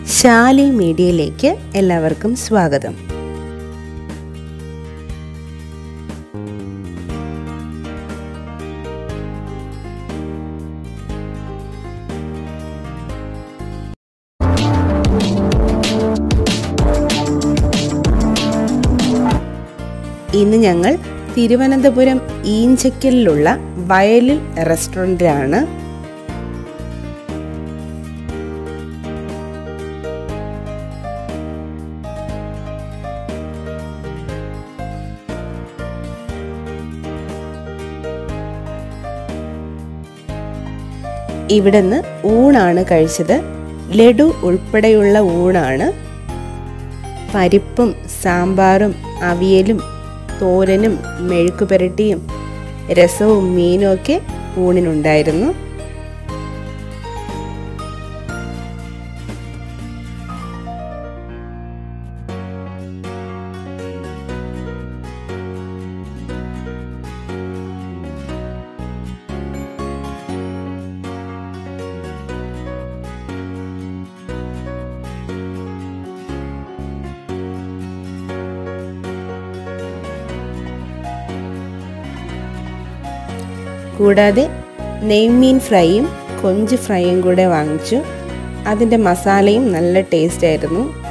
ശാലി മീഡിയയിലേക്ക് എല്ലാവർക്കും സ്വാഗതം ഇന്ന് ഞങ്ങൾ തിരുവനന്തപുരം ഈഞ്ചക്കലിലുള്ള വയലിൽ റെസ്റ്റോറൻറ്റിലാണ് ഇവിടുന്ന് ഊണാണ് കഴിച്ചത് ലഡു ഉൾപ്പെടെയുള്ള ഊണാണ് പരിപ്പും സാമ്പാറും അവിയലും തോരനും മെഴുക്കുപുരട്ടിയും രസവും മീനും ഒക്കെ ഊണിനുണ്ടായിരുന്നു കൂടാതെ നെയ്മീൻ ഫ്രൈയും കൊഞ്ച് ഫ്രൈയും കൂടെ വാങ്ങിച്ചു അതിൻ്റെ മസാലയും നല്ല ടേസ്റ്റ് ആയിരുന്നു